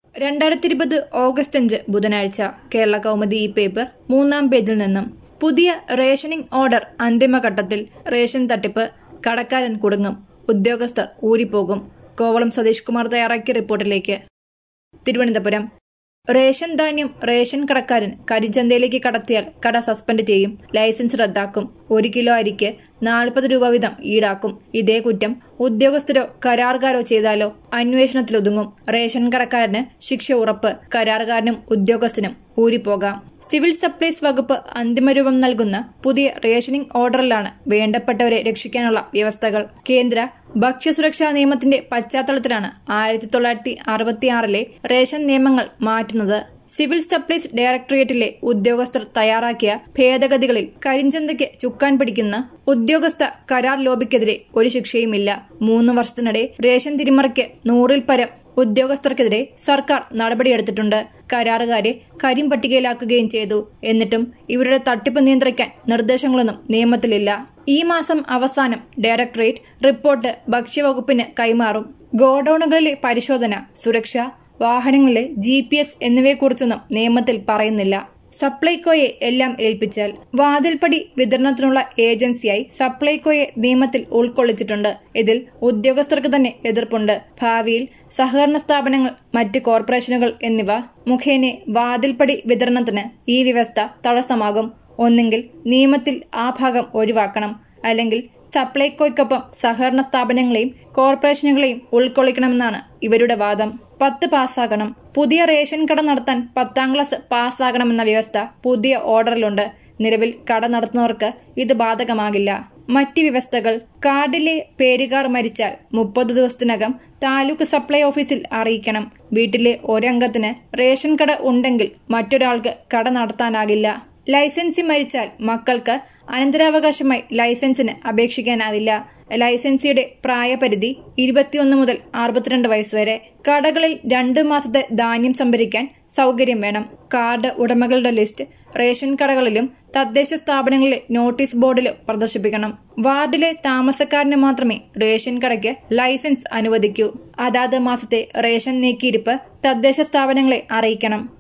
രണ്ടായിരത്തി ഇരുപത് ഓഗസ്റ്റ് അഞ്ച് ബുധനാഴ്ച കേരള കൗമുദി ഈ പേപ്പർ മൂന്നാം പേജിൽ നിന്നും പുതിയ റേഷനിംഗ് ഓർഡർ അന്തിമഘട്ടത്തിൽ റേഷൻ തട്ടിപ്പ് കടക്കാരൻ കുടുങ്ങും ഉദ്യോഗസ്ഥർ ഊരിപ്പോകും കോവളം സതീഷ് കുമാർ തയ്യാറാക്കിയ റിപ്പോർട്ടിലേക്ക് തിരുവനന്തപുരം റേഷൻ ധാന്യം റേഷൻ കടക്കാരൻ കരിഞ്ചന്തയിലേക്ക് കടത്തിയാൽ കട സസ്പെൻഡ് ചെയ്യും ലൈസൻസ് റദ്ദാക്കും ഒരു കിലോ അരിക്ക് നാൽപ്പത് രൂപ വീതം ഈടാക്കും ഇതേ കുറ്റം ഉദ്യോഗസ്ഥരോ കരാറുകാരോ ചെയ്താലോ അന്വേഷണത്തിലൊതുങ്ങും റേഷൻ കടക്കാരന് ശിക്ഷ ഉറപ്പ് കരാറുകാരനും ഉദ്യോഗസ്ഥനും ഊരിപ്പോകാം സിവിൽ സപ്ലൈസ് വകുപ്പ് അന്തിമരൂപം നൽകുന്ന പുതിയ റേഷനിംഗ് ഓർഡറിലാണ് വേണ്ടപ്പെട്ടവരെ രക്ഷിക്കാനുള്ള വ്യവസ്ഥകൾ കേന്ദ്ര ഭക്ഷ്യസുരക്ഷാ നിയമത്തിന്റെ പശ്ചാത്തലത്തിലാണ് ആയിരത്തി തൊള്ളായിരത്തി അറുപത്തിയാറിലെ റേഷൻ നിയമങ്ങൾ മാറ്റുന്നത് സിവിൽ സപ്ലൈസ് ഡയറക്ടറേറ്റിലെ ഉദ്യോഗസ്ഥർ തയ്യാറാക്കിയ ഭേദഗതികളിൽ കരിഞ്ചന്തയ്ക്ക് ചുക്കാൻ പിടിക്കുന്ന ഉദ്യോഗസ്ഥ കരാർ ലോബിക്കെതിരെ ഒരു ശിക്ഷയുമില്ല മൂന്ന് വർഷത്തിനിടെ റേഷൻ തിരിമറിക്ക് നൂറിൽ പരം ഉദ്യോഗസ്ഥർക്കെതിരെ സർക്കാർ നടപടിയെടുത്തിട്ടുണ്ട് കരാറുകാരെ കരിമ്പട്ടികയിലാക്കുകയും ചെയ്തു എന്നിട്ടും ഇവരുടെ തട്ടിപ്പ് നിയന്ത്രിക്കാൻ നിർദ്ദേശങ്ങളൊന്നും നിയമത്തിലില്ല ഈ മാസം അവസാനം ഡയറക്ടറേറ്റ് റിപ്പോർട്ട് ഭക്ഷ്യവകുപ്പിന് കൈമാറും ഗോഡൌണുകളിലെ പരിശോധന സുരക്ഷ വാഹനങ്ങളിലെ ജി പി എസ് എന്നിവയെക്കുറിച്ചൊന്നും നിയമത്തിൽ പറയുന്നില്ല സപ്ലൈകോയെ എല്ലാം ഏൽപ്പിച്ചാൽ വാതിൽപ്പടി വിതരണത്തിനുള്ള ഏജൻസിയായി സപ്ലൈകോയെ നിയമത്തിൽ ഉൾക്കൊള്ളിച്ചിട്ടുണ്ട് ഇതിൽ ഉദ്യോഗസ്ഥർക്ക് തന്നെ എതിർപ്പുണ്ട് ഭാവിയിൽ സഹകരണ സ്ഥാപനങ്ങൾ മറ്റ് കോർപ്പറേഷനുകൾ എന്നിവ മുഖേന വാതിൽപ്പടി വിതരണത്തിന് ഈ വ്യവസ്ഥ തടസ്സമാകും ഒന്നെങ്കിൽ നിയമത്തിൽ ആ ഭാഗം ഒഴിവാക്കണം അല്ലെങ്കിൽ സപ്ലൈകോയ്ക്കൊപ്പം സഹകരണ സ്ഥാപനങ്ങളെയും കോർപ്പറേഷനുകളെയും ഉൾക്കൊള്ളിക്കണമെന്നാണ് ഇവരുടെ വാദം പത്ത് പാസ്സാകണം പുതിയ റേഷൻ കട നടത്താൻ പത്താം ക്ലാസ് പാസ്സാകണമെന്ന വ്യവസ്ഥ പുതിയ ഓർഡറിലുണ്ട് നിലവിൽ കട നടത്തുന്നവർക്ക് ഇത് ബാധകമാകില്ല മറ്റ് വ്യവസ്ഥകൾ കാർഡിലെ പേരുകാർ മരിച്ചാൽ മുപ്പത് ദിവസത്തിനകം താലൂക്ക് സപ്ലൈ ഓഫീസിൽ അറിയിക്കണം വീട്ടിലെ ഒരംഗത്തിന് റേഷൻ കട ഉണ്ടെങ്കിൽ മറ്റൊരാൾക്ക് കട നടത്താനാകില്ല ലൈസൻസി മരിച്ചാൽ മക്കൾക്ക് അനന്തരാവകാശമായി ലൈസൻസിന് അപേക്ഷിക്കാനാവില്ല ലൈസൻസിയുടെ പ്രായപരിധി ഇരുപത്തിയൊന്ന് മുതൽ അറുപത്തിരണ്ട് വയസ്സ് വരെ കടകളിൽ രണ്ടു മാസത്തെ ധാന്യം സംഭരിക്കാൻ സൗകര്യം വേണം കാർഡ് ഉടമകളുടെ ലിസ്റ്റ് റേഷൻ കടകളിലും തദ്ദേശ സ്ഥാപനങ്ങളിലെ നോട്ടീസ് ബോർഡിലും പ്രദർശിപ്പിക്കണം വാർഡിലെ താമസക്കാരന് മാത്രമേ റേഷൻ കടയ്ക്ക് ലൈസൻസ് അനുവദിക്കൂ അതാത് മാസത്തെ റേഷൻ നീക്കിയിരിപ്പ് തദ്ദേശ സ്ഥാപനങ്ങളെ അറിയിക്കണം